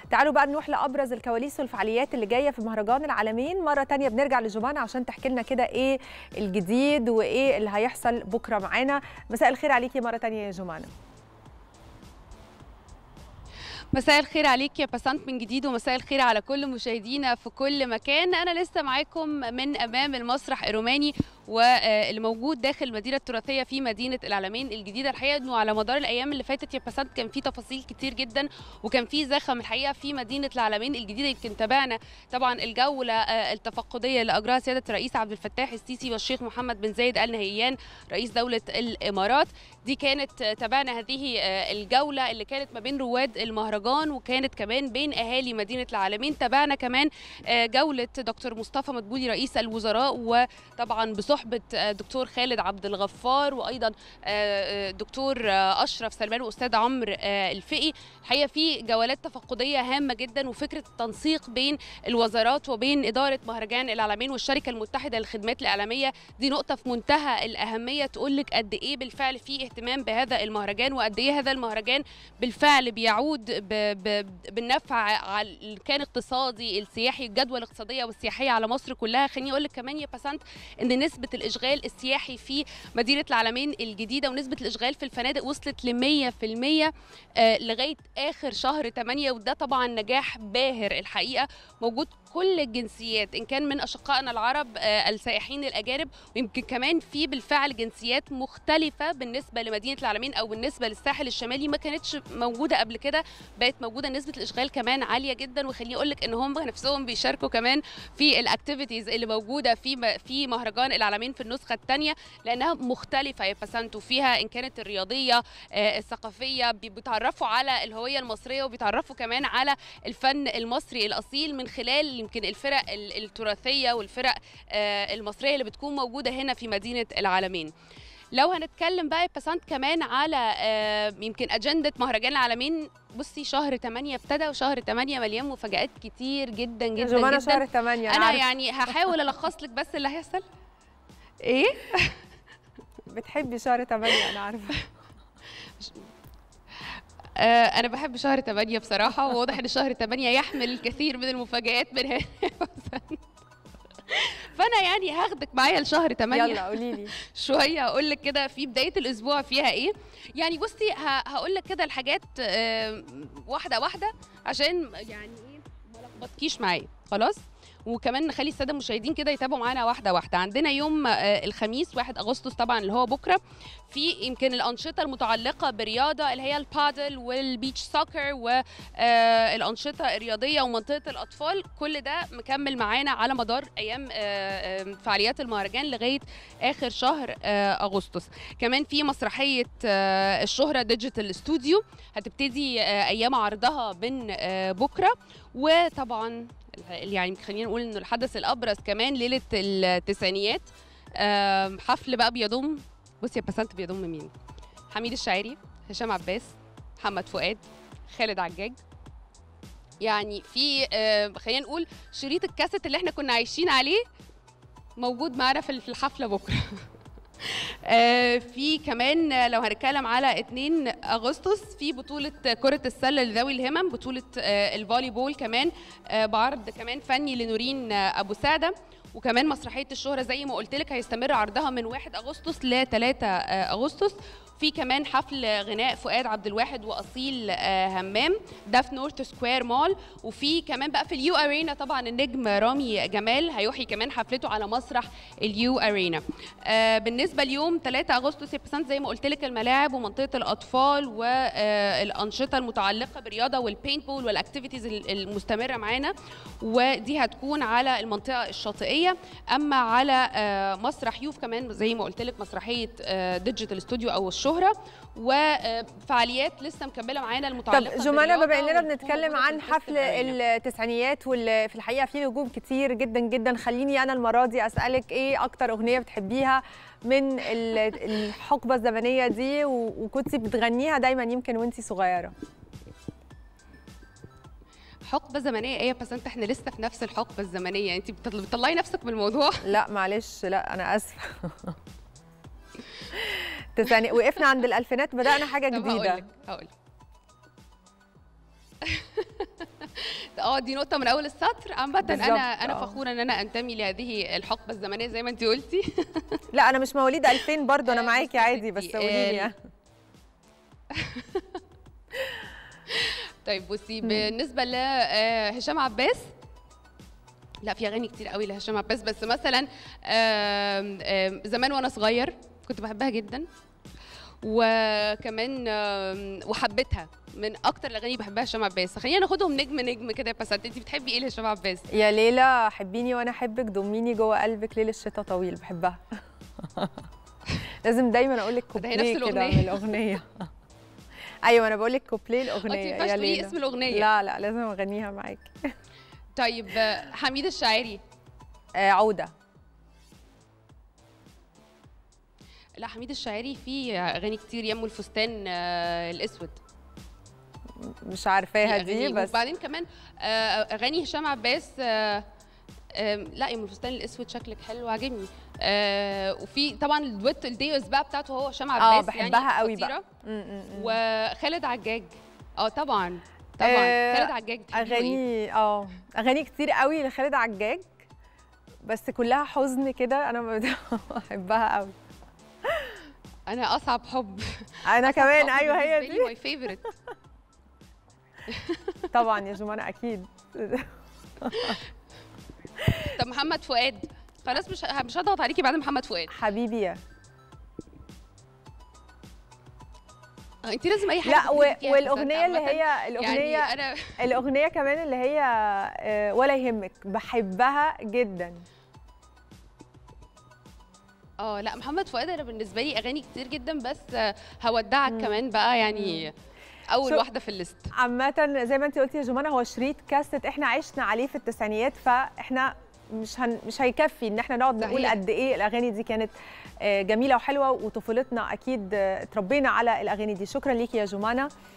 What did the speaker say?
تعالوا بقى نروح لابرز الكواليس والفعاليات اللي جايه في مهرجان العالمين مره تانية بنرجع لجمانة عشان تحكي لنا كده ايه الجديد وايه اللي هيحصل بكره معانا مساء الخير عليكي مره تانية يا جمانة مساء الخير عليك يا بسنت من جديد ومساء الخير على كل مشاهدينا في كل مكان انا لسه معاكم من امام المسرح الروماني واللي موجود داخل المدينه التراثيه في مدينه العلمين الجديده الحقيقه انه على مدار الايام اللي فاتت يا بسنت كان في تفاصيل كتير جدا وكان في زخم الحقيقه في مدينه العلمين الجديده يمكن تابعنا طبعا الجوله التفقديه اللي اجراها سياده الرئيس عبد الفتاح السيسي والشيخ محمد بن زايد ال نهيان رئيس دوله الامارات دي كانت تابعنا هذه الجوله اللي كانت ما بين رواد المهرجان وكانت كمان بين اهالي مدينه العالمين تابعنا كمان جوله دكتور مصطفى مدبولي رئيس الوزراء وطبعا بصحبه دكتور خالد عبد الغفار وايضا دكتور اشرف سلمان واستاذ عمرو الفقي الحقيقه في جولات تفقديه هامه جدا وفكره التنسيق بين الوزارات وبين اداره مهرجان العالمين والشركه المتحده للخدمات الاعلاميه دي نقطه في منتهى الاهميه تقول لك قد ايه بالفعل في اهتمام بهذا المهرجان وقد ايه هذا المهرجان بالفعل بيعود ب ب بالنفع على كان اقتصادي السياحي الجدوى الاقتصاديه والسياحيه على مصر كلها خليني اقول لك كمان يا بسنت ان نسبه الاشغال السياحي في مدينه العلمين الجديده ونسبه الاشغال في الفنادق وصلت ل 100% آه لغايه اخر شهر 8 وده طبعا نجاح باهر الحقيقه موجود كل الجنسيات ان كان من اشقائنا العرب آه السائحين الاجانب ويمكن كمان في بالفعل جنسيات مختلفه بالنسبه لمدينه العلمين او بالنسبه للساحل الشمالي ما كانتش موجوده قبل كده بقت موجوده نسبه الاشغال كمان عاليه جدا وخليني اقول لك ان هم نفسهم بيشاركوا كمان في الاكتيفيتيز اللي موجوده في في مهرجان العالمين في النسخه الثانيه لانها مختلفه يا بسنت وفيها ان كانت الرياضيه آه الثقافيه بيتعرفوا على الهويه المصريه وبيتعرفوا كمان على الفن المصري الاصيل من خلال يمكن الفرق التراثيه والفرق آه المصريه اللي بتكون موجوده هنا في مدينه العالمين لو هنتكلم بقى بسنت كمان على آه يمكن اجنده مهرجان العالمين بصي شهر 8 ابتدى وشهر 8 مليان مفاجات كتير جدا جدا جدا جدا شهر 8 انا, أنا يعني هحاول الخص لك بس اللي هيحصل ايه بتحبي شهر 8 انا عارفه آه انا بحب شهر 8 بصراحه وواضح ان شهر 8 يحمل الكثير من المفاجآت من هنا فانا يعني هاخدك معايا لشهر 8 يلا قولي لي شويه هقول لك كده في بدايه الاسبوع فيها ايه يعني بصي هقول لك كده الحاجات آه واحده واحده عشان يعني ايه ما لخبطكيش معايا خلاص وكمان نخلي الساده المشاهدين كده يتابعوا معانا واحده واحده عندنا يوم الخميس 1 اغسطس طبعا اللي هو بكره في يمكن الانشطه المتعلقه بالرياضه اللي هي البادل والبيتش سوكر والانشطه الرياضيه ومنطقه الاطفال كل ده مكمل معانا على مدار ايام فعاليات المهرجان لغايه اخر شهر اغسطس كمان في مسرحيه الشهره ديجيتال استوديو هتبتدي ايام عرضها من بكره وطبعا يعني خلينا نقول انه الحدث الابرز كمان ليله التسعينيات حفل بقى بيضم بصي يا بسنت بيضم مين حميد الشاعري هشام عباس محمد فؤاد خالد عجاج يعني في خلينا نقول شريط الكاسيت اللي احنا كنا عايشين عليه موجود معانا في الحفله بكره آه في كمان لو هنتكلم على 2 اغسطس في بطوله كره السله لذوي الهمم بطوله آه الفولي بول كمان آه بعرض كمان فني لنورين ابو ساده وكمان مسرحيه الشهره زي ما قلت لك هيستمر عرضها من 1 اغسطس ل 3 اغسطس في كمان حفل غناء فؤاد عبد الواحد واصيل همام ده في نورث سكوير مول وفي كمان بقى في اليو ارينا طبعا النجم رامي جمال هيحيي كمان حفلته على مسرح اليو ارينا آه بالنسبه ليوم 3 اغسطس بسنت زي ما قلت لك الملاعب ومنطقه الاطفال والانشطه المتعلقه بالرياضه والبينت بول والاكتيفيتيز المستمره معانا ودي هتكون على المنطقه الشاطئيه اما على آه مسرح يوف كمان زي ما قلت لك مسرحيه آه ديجيتال استوديو او الشهره وفعاليات لسه مكمله معانا المتعلقه طب جمانه بما اننا بنتكلم عن حفل التسعينيات واللي في الحقيقه فيه نجوم كتير جدا جدا خليني انا المره دي اسالك ايه اكتر اغنيه بتحبيها من الحقبه الزمنيه دي وكنتي بتغنيها دايما يمكن وانت صغيره حقبه زمنيه ايه بس انت احنا لسه في نفس الحقبه الزمنيه انت بتطلعي نفسك من الموضوع لا معلش لا انا اسفه تسعني وقفنا عند الالفينات بدانا حاجه جديده هقول هقول اه دي نقطه من اول السطر عامه بالظبط، انا انا آه. فخوره ان انا انتمي لهذه الحقبه الزمنيه زي ما انت قلتي لا انا مش مواليد 2000 برضو انا آه، معاكي بصي يا عادي بس ستي، قولي لي ال- طيب بصي بالنسبه لهشام عباس لا في اغاني كتير قوي لهشام عباس بس مثلا آم، آم، زمان وانا صغير كنت بحبها جدا وكمان آم، وحبيتها من اكتر الاغاني اللي بحبها هشام عباس خلينا ناخدهم نجم نجم كده يا بسنت انت بتحبي ايه لهشام عباس يا ليلى حبيني وانا احبك ضميني جوه قلبك ليل الشتا طويل بحبها لازم دايما اقول لك ده هي نفس كوبليه كده الأغنية. من الاغنيه ايوه انا بقول لك كوبليه انت الاغنيه ما ينفعش يا تقولي ليلى اسم الاغنيه لا لا لازم اغنيها معاكي طيب آه، حميد الشاعري آه عوده لا حميد الشاعري فيه اغاني كتير يمو الفستان آه، الاسود مش عارفاها في دي أغاني. بس وبعدين كمان آه، اغاني هشام عباس آه، آم، لا يوم الفستان الاسود شكلك حلو عاجبني آه وفي طبعا الدويت الديوز بقى بتاعته هو هشام اه عباس بحبها يعني قوي خطيرة. بقى م- م- م. وخالد عجاج اه طبعا طبعا آه، خالد عجاج بتحبي له إيه؟ اغاني اه اغاني كتير قوي لخالد عجاج بس كلها حزن كده انا بحبها قوي انا اصعب حب انا كمان ايوه هي دي ماي فيفورت طبعا يا جمانة اكيد طب محمد فؤاد خلاص مش مش هضغط عليكي بعد محمد فؤاد حبيبي يا آه، انت لازم اي حاجه لا تبتدي و... فيها والاغنيه اللي عامة. هي الاغنيه يعني انا الاغنيه كمان اللي هي آه، ولا يهمك بحبها جدا اه لا محمد فؤاد انا بالنسبه لي اغاني كتير جدا بس آه، هودعك كمان بقى يعني اول شو- واحده في الليست عامة زي ما انت قلتي يا جمانة هو شريط كاسيت احنا عشنا عليه في التسعينيات فاحنا مش هن مش هيكفي ان احنا نقعد نقول صحيح. قد ايه الاغاني دي كانت آه، جميله وحلوه وطفولتنا اكيد آه، اتربينا على الاغاني دي شكرا ليكي يا جمانة